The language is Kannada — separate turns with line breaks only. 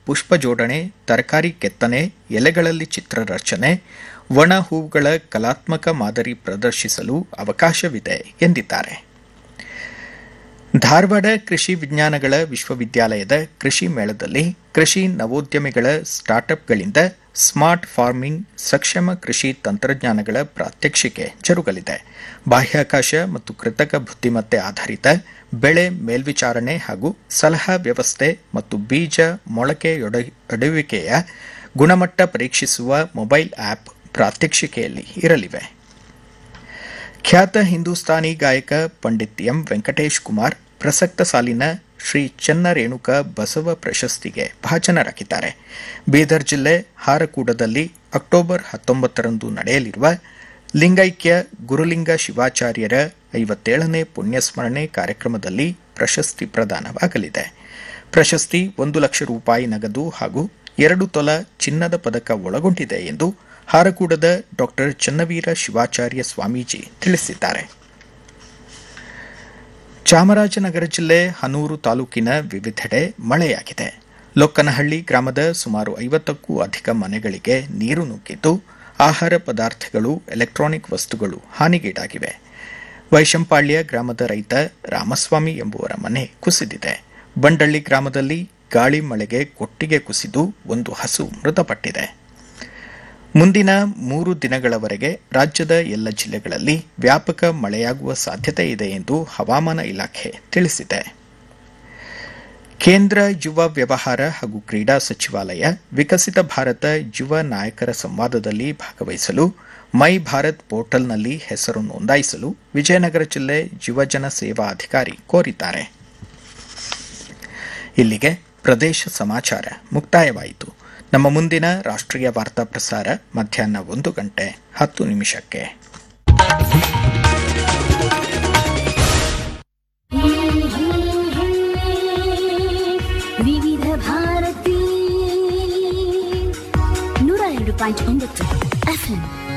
ಪುಷ್ಪ ಜೋಡಣೆ ತರಕಾರಿ ಕೆತ್ತನೆ ಎಲೆಗಳಲ್ಲಿ ಚಿತ್ರರಚನೆ ಒಣ ಹೂವುಗಳ ಕಲಾತ್ಮಕ ಮಾದರಿ ಪ್ರದರ್ಶಿಸಲು ಅವಕಾಶವಿದೆ ಎಂದಿದ್ದಾರೆ ಧಾರವಾಡ ಕೃಷಿ ವಿಜ್ಞಾನಗಳ ವಿಶ್ವವಿದ್ಯಾಲಯದ ಕೃಷಿ ಮೇಳದಲ್ಲಿ ಕೃಷಿ ನವೋದ್ಯಮಿಗಳ ಸ್ಟಾರ್ಟ್ಅಪ್ಗಳಿಂದ ಸ್ಮಾರ್ಟ್ ಫಾರ್ಮಿಂಗ್ ಸಕ್ಷಮ ಕೃಷಿ ತಂತ್ರಜ್ಞಾನಗಳ ಪ್ರಾತ್ಯಕ್ಷಿಕೆ ಜರುಗಲಿದೆ ಬಾಹ್ಯಾಕಾಶ ಮತ್ತು ಕೃತಕ ಬುದ್ಧಿಮತ್ತೆ ಆಧಾರಿತ ಬೆಳೆ ಮೇಲ್ವಿಚಾರಣೆ ಹಾಗೂ ಸಲಹಾ ವ್ಯವಸ್ಥೆ ಮತ್ತು ಬೀಜ ಮೊಳಕೆ ಒಡೆಯುವಿಕೆಯ ಗುಣಮಟ್ಟ ಪರೀಕ್ಷಿಸುವ ಮೊಬೈಲ್ ಆಪ್ ಪ್ರಾತ್ಯಕ್ಷಿಕೆಯಲ್ಲಿ ಇರಲಿವೆ ಖ್ಯಾತ ಹಿಂದೂಸ್ತಾನಿ ಗಾಯಕ ಪಂಡಿತ್ ಎಂ ವೆಂಕಟೇಶ್ ಕುಮಾರ್ ಪ್ರಸಕ್ತ ಸಾಲಿನ ಶ್ರೀ ಚನ್ನರೇಣುಕ ಬಸವ ಪ್ರಶಸ್ತಿಗೆ ಭಾಜನರಾಗಿದ್ದಾರೆ ಬೀದರ್ ಜಿಲ್ಲೆ ಹಾರಕೂಡದಲ್ಲಿ ಅಕ್ಟೋಬರ್ ಹತ್ತೊಂಬತ್ತರಂದು ನಡೆಯಲಿರುವ ಲಿಂಗೈಕ್ಯ ಗುರುಲಿಂಗ ಶಿವಾಚಾರ್ಯರ ಐವತ್ತೇಳನೇ ಪುಣ್ಯಸ್ಮರಣೆ ಕಾರ್ಯಕ್ರಮದಲ್ಲಿ ಪ್ರಶಸ್ತಿ ಪ್ರದಾನವಾಗಲಿದೆ ಪ್ರಶಸ್ತಿ ಒಂದು ಲಕ್ಷ ರೂಪಾಯಿ ನಗದು ಹಾಗೂ ಎರಡು ತೊಲ ಚಿನ್ನದ ಪದಕ ಒಳಗೊಂಡಿದೆ ಎಂದು ಹಾರಕೂಡದ ಡಾಕ್ಟರ್ ಚನ್ನವೀರ ಶಿವಾಚಾರ್ಯ ಸ್ವಾಮೀಜಿ ತಿಳಿಸಿದ್ದಾರೆ ಚಾಮರಾಜನಗರ ಜಿಲ್ಲೆ ಹನೂರು ತಾಲೂಕಿನ ವಿವಿಧೆಡೆ ಮಳೆಯಾಗಿದೆ ಲೊಕ್ಕನಹಳ್ಳಿ ಗ್ರಾಮದ ಸುಮಾರು ಐವತ್ತಕ್ಕೂ ಅಧಿಕ ಮನೆಗಳಿಗೆ ನೀರು ನುಗ್ಗಿದ್ದು ಆಹಾರ ಪದಾರ್ಥಗಳು ಎಲೆಕ್ಟ್ರಾನಿಕ್ ವಸ್ತುಗಳು ಹಾನಿಗೀಡಾಗಿವೆ ವೈಶಂಪಾಳ್ಯ ಗ್ರಾಮದ ರೈತ ರಾಮಸ್ವಾಮಿ ಎಂಬುವರ ಮನೆ ಕುಸಿದಿದೆ ಬಂಡಳ್ಳಿ ಗ್ರಾಮದಲ್ಲಿ ಗಾಳಿ ಮಳೆಗೆ ಕೊಟ್ಟಿಗೆ ಕುಸಿದು ಒಂದು ಹಸು ಮೃತಪಟ್ಟಿದೆ ಮುಂದಿನ ಮೂರು ದಿನಗಳವರೆಗೆ ರಾಜ್ಯದ ಎಲ್ಲ ಜಿಲ್ಲೆಗಳಲ್ಲಿ ವ್ಯಾಪಕ ಮಳೆಯಾಗುವ ಸಾಧ್ಯತೆ ಇದೆ ಎಂದು ಹವಾಮಾನ ಇಲಾಖೆ ತಿಳಿಸಿದೆ ಕೇಂದ್ರ ಯುವ ವ್ಯವಹಾರ ಹಾಗೂ ಕ್ರೀಡಾ ಸಚಿವಾಲಯ ವಿಕಸಿತ ಭಾರತ ಯುವ ನಾಯಕರ ಸಂವಾದದಲ್ಲಿ ಭಾಗವಹಿಸಲು ಮೈ ಭಾರತ್ ಪೋರ್ಟಲ್ನಲ್ಲಿ ಹೆಸರು ನೋಂದಾಯಿಸಲು ವಿಜಯನಗರ ಜಿಲ್ಲೆ ಯುವಜನ ಸೇವಾ ಅಧಿಕಾರಿ ಕೋರಿದ್ದಾರೆ ಇಲ್ಲಿಗೆ ಪ್ರದೇಶ ಸಮಾಚಾರ ಮುಕ್ತಾಯವಾಯಿತು ನಮ್ಮ ಮುಂದಿನ ರಾಷ್ಟ್ರೀಯ ವಾರ್ತಾ ಪ್ರಸಾರ ಮಧ್ಯಾಹ್ನ ಒಂದು ಗಂಟೆ ಹತ್ತು ನಿಮಿಷಕ್ಕೆ
ವಿವಿಧ ಭಾರತಿ ನೂರ ಎರಡು ಪಾಯಿಂಟ್ ಒಂಬತ್ತು ಎಫ್ಎಂ